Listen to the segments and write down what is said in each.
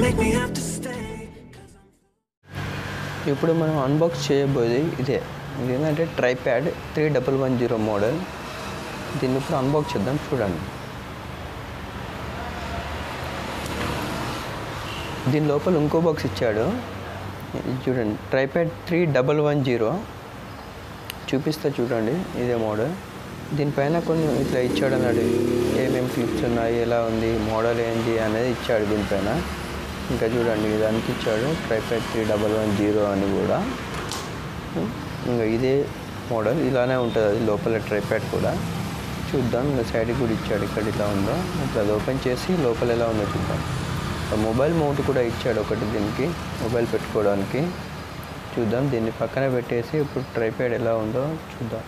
make me have to stay. ఇప్పుడు మనం unbox చేయబోయేది ఇదే ఇది ఏంటంటే tripod three double one zero model దీన్ని ఇప్పుడు అన్బాక్స్ చేద్దాం చూడండి దీని లోపల ఇంకో బాక్స్ ఇచ్చాడు ఇది చూడండి tripod three double one zero చూపిస్తా చూడండి ఇదే మోడల్ దీనిపైన కొన్ని ఇట్లా ఇచ్చాడు అన్నాడు ఏమేమి క్లిప్స్ ఉన్నాయి ఎలా ఉంది మోడల్ ఏంటి అనేది ఇచ్చాడు దీనిపైన ఇంకా చూడండి దానికి ఇచ్చాడు tripod three double one zero అని కూడా ఇంకా ఇదే మోడల్ ఇలానే ఉంటుంది అది లోపల ట్రైప్యాడ్ కూడా చూద్దాం ఇంకా సైడ్కి కూడా ఇచ్చాడు ఇక్కడ ఇలా ఉందో ఇట్లా అది ఓపెన్ చేసి లోపల ఎలా ఉందో చూద్దాం మొబైల్ మౌంట్ కూడా ఇచ్చాడు ఒకటి దీనికి మొబైల్ పెట్టుకోవడానికి చూద్దాం దీన్ని పక్కన పెట్టేసి ఇప్పుడు ట్రైప్యాడ్ ఎలా ఉందో చూద్దాం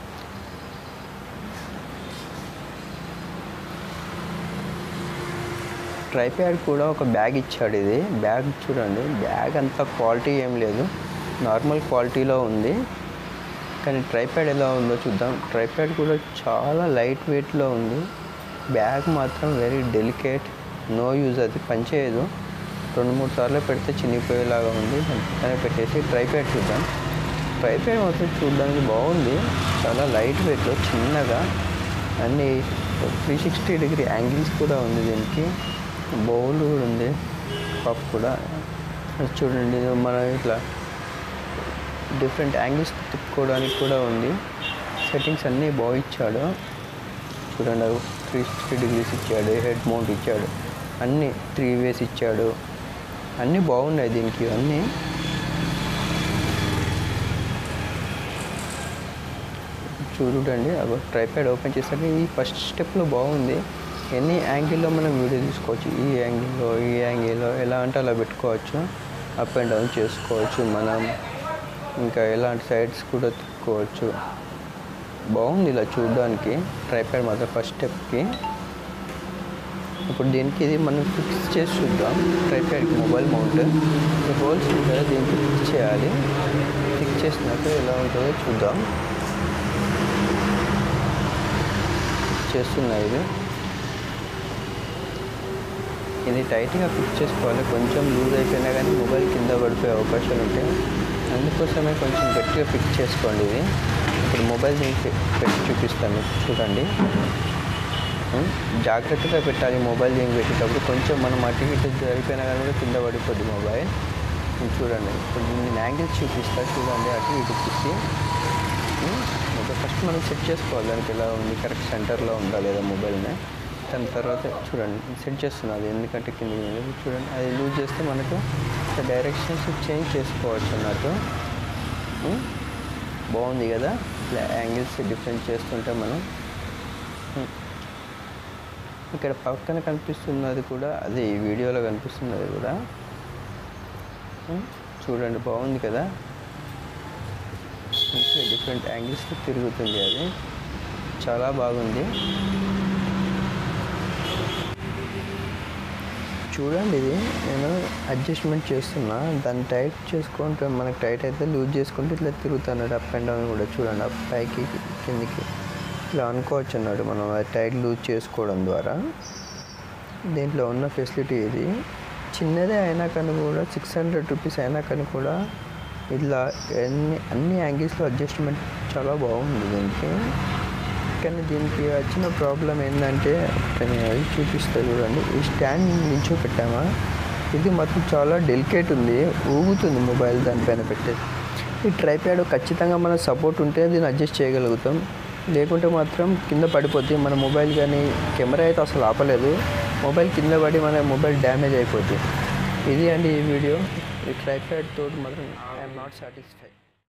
ట్రైప్యాడ్ కూడా ఒక బ్యాగ్ ఇచ్చాడు ఇది బ్యాగ్ చూడండి బ్యాగ్ అంత క్వాలిటీ ఏం లేదు నార్మల్ క్వాలిటీలో ఉంది కానీ ట్రైప్యాడ్ ఎలా ఉందో చూద్దాం ట్రైప్యాడ్ కూడా చాలా లైట్ వెయిట్లో ఉంది బ్యాగ్ మాత్రం వెరీ డెలికేట్ నో యూజ్ అది పనిచేయదు రెండు మూడు సార్లు పెడితే చినిగిపోయేలాగా ఉంది దాని పక్కన పెట్టేసి ట్రైప్యాడ్ చూద్దాం ట్రైప్యాడ్ మాత్రం చూడడానికి బాగుంది చాలా లైట్ వెయిట్లో చిన్నగా అన్ని త్రీ సిక్స్టీ డిగ్రీ యాంగిల్స్ కూడా ఉంది దీనికి బౌల్ కూడా ఉంది పప్ కూడా అది చూడండి ఇది మన ఇట్లా డిఫరెంట్ యాంగిల్స్ తిప్పుకోవడానికి కూడా ఉంది సెట్టింగ్స్ అన్నీ బాగా ఇచ్చాడు చూడండి త్రీ సిక్స్టీ డిగ్రీస్ ఇచ్చాడు హెడ్ మౌంట్ ఇచ్చాడు అన్నీ త్రీ వేస్ ఇచ్చాడు అన్నీ బాగున్నాయి దీనికి అన్నీ చూడండి అగో ట్రైప్యాడ్ ఓపెన్ చేసాక ఈ ఫస్ట్ స్టెప్లో బాగుంది ఎన్ని యాంగిల్లో మనం వీడియో తీసుకోవచ్చు ఈ యాంగిల్లో ఈ యాంగిల్లో ఎలా అంటే అలా పెట్టుకోవచ్చు అప్ అండ్ డౌన్ చేసుకోవచ్చు మనం ఇంకా ఎలాంటి సైడ్స్ కూడా తిప్పుకోవచ్చు బాగుంది ఇలా చూడడానికి ట్రైప్యాడ్ మాత్రం ఫస్ట్ స్టెప్కి ఇప్పుడు దీనికి ఇది మనం ఫిక్స్ చేసి చూద్దాం ట్రైప్యాడ్కి మొబైల్ మౌంట్ ఈ హోల్స్ ఉంటాయో దీనికి ఫిక్స్ చేయాలి ఫిక్స్ చేసినాక ఎలా ఉంటుందో చూద్దాం చేస్తున్నాయి ఇది ఇది టైట్గా ఫిక్స్ చేసుకోవాలి కొంచెం లూజ్ అయిపోయినా కానీ మొబైల్ కింద పడిపోయే అవకాశాలు ఉంటాయి అందుకోసమే కొంచెం గట్టిగా ఫిక్స్ చేసుకోండి ఇది ఇప్పుడు మొబైల్ దీనికి పెట్టి చూపిస్తాను చూడండి ఉం? జాగ్రత్తగా పెట్టాలి మొబైల్ దీనికి పెట్టేటప్పుడు కొంచెం మనం అటు ఇటు జరిగిపోయినా కానీ కూడా కింద పడిపోద్ది మొబైల్ ఉం, చూడండి ఇప్పుడు దీన్ని యాంగిల్స్ చూపిస్తా చూడండి అటు ఇటు తిప్పి ఉం? మొబైల్ ఫస్ట్ మనం సెట్ చేసుకోవాలి దానికి ఎలా ఉంది కరెక్ట్ సెంటర్లో ఉందా లేదా మొబైల్ని దాని తర్వాత చూడండి సెట్ చేస్తున్నది ఎందుకంటే కింద చూడండి అది లూజ్ చేస్తే మనకు డైరెక్షన్స్ చేంజ్ చేసుకోవచ్చు అన్నట్టు ఉం? బాగుంది కదా ఇట్లా యాంగిల్స్ డిఫరెంట్ చేస్తుంటే మనం ఉం. ఇక్కడ పక్కన కనిపిస్తున్నది కూడా అదే ఈ వీడియోలో కనిపిస్తున్నది కూడా ఉం? చూడండి బాగుంది కదా మంచిగా డిఫరెంట్ యాంగిల్స్లో తిరుగుతుంది అది చాలా బాగుంది చూడండి ఇది నేను అడ్జస్ట్మెంట్ చేస్తున్నా దాన్ని టైట్ చేసుకుంటే మనకి టైట్ అయితే లూజ్ చేసుకుంటే ఇట్లా తిరుగుతున్నాడు అప్ అండ్ డౌన్ కూడా చూడండి అప్ పైకి కిందికి ఇట్లా అనుకోవచ్చు అన్నాడు మనం అది టైట్ లూజ్ చేసుకోవడం ద్వారా దీంట్లో ఉన్న ఫెసిలిటీ ఇది చిన్నదే అయినా కానీ కూడా సిక్స్ హండ్రెడ్ రూపీస్ అయినా కానీ కూడా ఇట్లా అన్ని అన్ని యాంగిల్స్లో అడ్జస్ట్మెంట్ చాలా బాగుంది దీనికి కానీ దీనికి వచ్చిన ప్రాబ్లం ఏంటంటే నేను అది చూపిస్తా చూడండి ఈ స్టాండ్ నించో పెట్టామా ఇది మాత్రం చాలా డెలికేట్ ఉంది ఊగుతుంది మొబైల్ దానిపైన పెట్టేది ఈ ట్రైప్యాడ్ ఖచ్చితంగా మన సపోర్ట్ ఉంటే దీన్ని అడ్జస్ట్ చేయగలుగుతాం లేకుంటే మాత్రం కింద పడిపోద్ది మన మొబైల్ కానీ కెమెరా అయితే అసలు ఆపలేదు మొబైల్ కింద పడి మన మొబైల్ డ్యామేజ్ అయిపోద్ది ఇది అండి ఈ వీడియో ఈ ట్రైప్యాడ్ తోటి మాత్రం ఐఎమ్ నాట్ సాటిస్ఫై